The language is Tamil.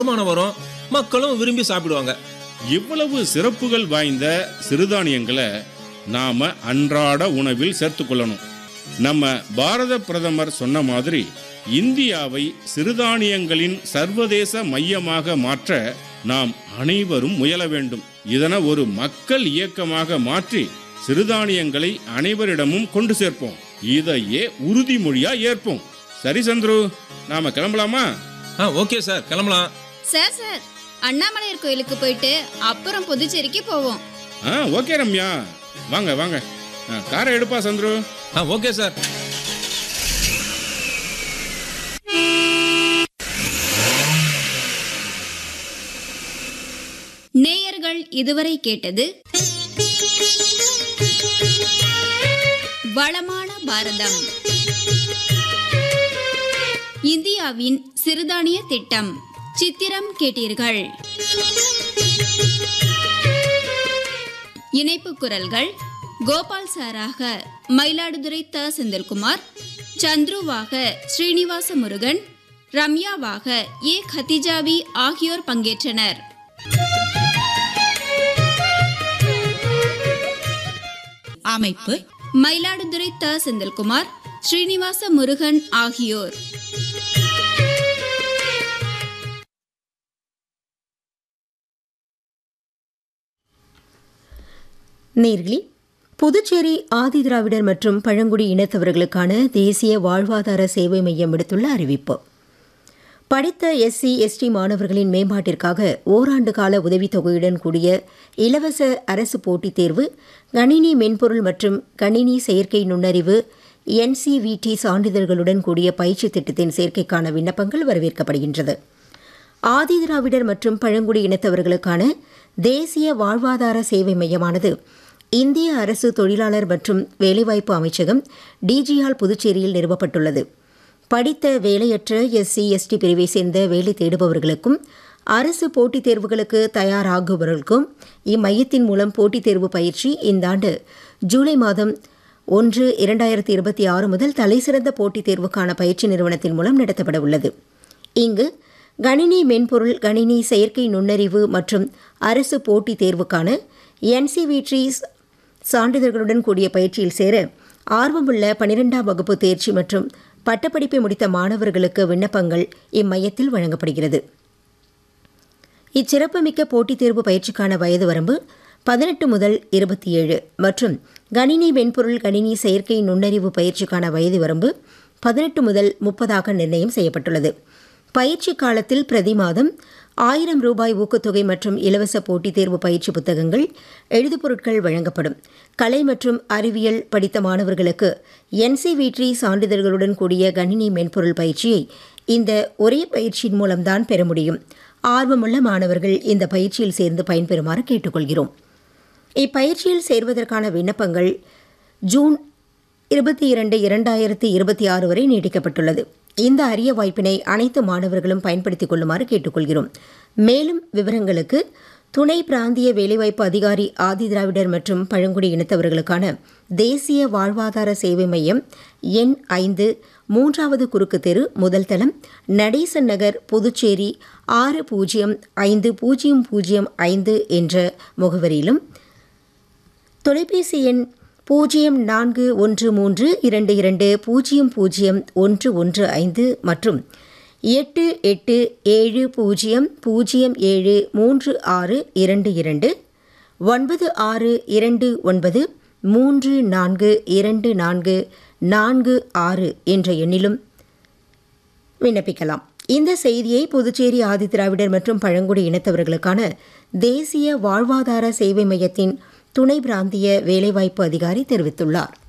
வருமானம் வரும் மக்களும் விரும்பி சாப்பிடுவாங்க இவ்வளவு சிறப்புகள் வாய்ந்த சிறுதானியங்களை நாம அன்றாட உணவில் சேர்த்துக்கொள்ளணும் நம்ம பாரத பிரதமர் சொன்ன மாதிரி இந்தியாவை சிறுதானியங்களின் சர்வதேச மையமாக மாற்ற நாம் அனைவரும் முயல வேண்டும் இதனை ஒரு மக்கள் இயக்கமாக மாற்றி சிறுதானியங்களை அனைவரிடமும் கொண்டு சேர்ப்போம் இதையே உறுதிமொழியா ஏற்போம் சரி சந்துரு நாம கிளம்பலாமா ஆ ஓகே சார் கிளம்பலாம் சார் சார் அண்ணாமலையார் கோயிலுக்கு போயிட்டு அப்புறம் புதுச்சேரிக்கு போவோம் ஆ ஓகே ரம்யா வாங்க வாங்க ஆ, காரை எடுப்பா சந்துரு ஆ ஓகே சார் நேயர்கள் இதுவரை கேட்டது வளமான பாரதம் இந்தியாவின் சிறுதானிய திட்டம் சித்திரம் கேட்டீர்கள் இணைப்பு குரல்கள் கோபால் சாராக மயிலாடுதுறை த செந்தில்குமார் சந்துருவாக ஸ்ரீனிவாச முருகன் ரம்யாவாக ஏ கத்திஜாவி ஆகியோர் பங்கேற்றனர் அமைப்பு மயிலாடுதுறை த செந்தில்குமார் ஸ்ரீனிவாச முருகன் ஆகியோர் நேர்களி புதுச்சேரி ஆதிதிராவிடர் மற்றும் பழங்குடி இனத்தவர்களுக்கான தேசிய வாழ்வாதார சேவை மையம் விடுத்துள்ள அறிவிப்பு படித்த எஸ்சி எஸ்டி மாணவர்களின் மேம்பாட்டிற்காக ஓராண்டு கால உதவித்தொகையுடன் கூடிய இலவச அரசு போட்டித் தேர்வு கணினி மென்பொருள் மற்றும் கணினி செயற்கை நுண்ணறிவு என்சிவிடி சான்றிதழ்களுடன் கூடிய பயிற்சி திட்டத்தின் சேர்க்கைக்கான விண்ணப்பங்கள் வரவேற்கப்படுகின்றது ஆதிதிராவிடர் மற்றும் பழங்குடி இனத்தவர்களுக்கான தேசிய வாழ்வாதார சேவை மையமானது இந்திய அரசு தொழிலாளர் மற்றும் வேலைவாய்ப்பு அமைச்சகம் டிஜிஆல் புதுச்சேரியில் நிறுவப்பட்டுள்ளது படித்த வேலையற்ற எஸ்சி எஸ்டி பிரிவை சேர்ந்த வேலை தேடுபவர்களுக்கும் அரசு போட்டித் தேர்வுகளுக்கு தயாராகுபவர்களுக்கும் இம்மையத்தின் மூலம் போட்டித் தேர்வு பயிற்சி இந்த ஆண்டு ஜூலை மாதம் ஒன்று இரண்டாயிரத்தி இருபத்தி ஆறு முதல் தலைசிறந்த போட்டித் தேர்வுக்கான பயிற்சி நிறுவனத்தின் மூலம் நடத்தப்பட உள்ளது இங்கு கணினி மென்பொருள் கணினி செயற்கை நுண்ணறிவு மற்றும் அரசு போட்டித் தேர்வுக்கான என்சிவிடி சான்றிதழ்களுடன் கூடிய பயிற்சியில் சேர ஆர்வமுள்ள பனிரெண்டாம் வகுப்பு தேர்ச்சி மற்றும் பட்டப்படிப்பை முடித்த மாணவர்களுக்கு விண்ணப்பங்கள் இம்மையத்தில் வழங்கப்படுகிறது இச்சிறப்புமிக்க போட்டித் தேர்வு பயிற்சிக்கான வயது வரம்பு பதினெட்டு முதல் இருபத்தி ஏழு மற்றும் கணினி மென்பொருள் கணினி செயற்கை நுண்ணறிவு பயிற்சிக்கான வயது வரம்பு பதினெட்டு முதல் முப்பதாக நிர்ணயம் செய்யப்பட்டுள்ளது பயிற்சி காலத்தில் பிரதி மாதம் ஆயிரம் ரூபாய் ஊக்கத்தொகை மற்றும் இலவச போட்டித் தேர்வு பயிற்சி புத்தகங்கள் எழுதுபொருட்கள் வழங்கப்படும் கலை மற்றும் அறிவியல் படித்த மாணவர்களுக்கு என்சிவிடி சான்றிதழ்களுடன் கூடிய கணினி மென்பொருள் பயிற்சியை இந்த ஒரே பயிற்சியின் மூலம்தான் பெற முடியும் ஆர்வமுள்ள மாணவர்கள் இந்த பயிற்சியில் சேர்ந்து பயன்பெறுமாறு கேட்டுக்கொள்கிறோம் இப்பயிற்சியில் சேர்வதற்கான விண்ணப்பங்கள் ஜூன் இருபத்தி இரண்டு இரண்டாயிரத்தி இருபத்தி ஆறு வரை நீட்டிக்கப்பட்டுள்ளது இந்த அரிய வாய்ப்பினை அனைத்து மாணவர்களும் பயன்படுத்திக் கொள்ளுமாறு கேட்டுக்கொள்கிறோம் மேலும் விவரங்களுக்கு துணை பிராந்திய வேலைவாய்ப்பு அதிகாரி ஆதிதிராவிடர் மற்றும் பழங்குடி இனத்தவர்களுக்கான தேசிய வாழ்வாதார சேவை மையம் எண் ஐந்து மூன்றாவது குறுக்கு தெரு முதல் தளம் நடேசன் நகர் புதுச்சேரி ஆறு பூஜ்ஜியம் ஐந்து பூஜ்ஜியம் பூஜ்ஜியம் ஐந்து என்ற முகவரியிலும் தொலைபேசி எண் பூஜ்ஜியம் நான்கு ஒன்று மூன்று இரண்டு இரண்டு பூஜ்ஜியம் பூஜ்ஜியம் ஒன்று ஒன்று ஐந்து மற்றும் எட்டு எட்டு ஏழு பூஜ்ஜியம் பூஜ்ஜியம் ஏழு மூன்று ஆறு இரண்டு இரண்டு ஒன்பது ஆறு இரண்டு ஒன்பது மூன்று நான்கு இரண்டு நான்கு நான்கு ஆறு என்ற எண்ணிலும் விண்ணப்பிக்கலாம் இந்த செய்தியை புதுச்சேரி ஆதிதிராவிடர் மற்றும் பழங்குடி இனத்தவர்களுக்கான தேசிய வாழ்வாதார சேவை மையத்தின் துணை பிராந்திய வேலைவாய்ப்பு அதிகாரி தெரிவித்துள்ளார்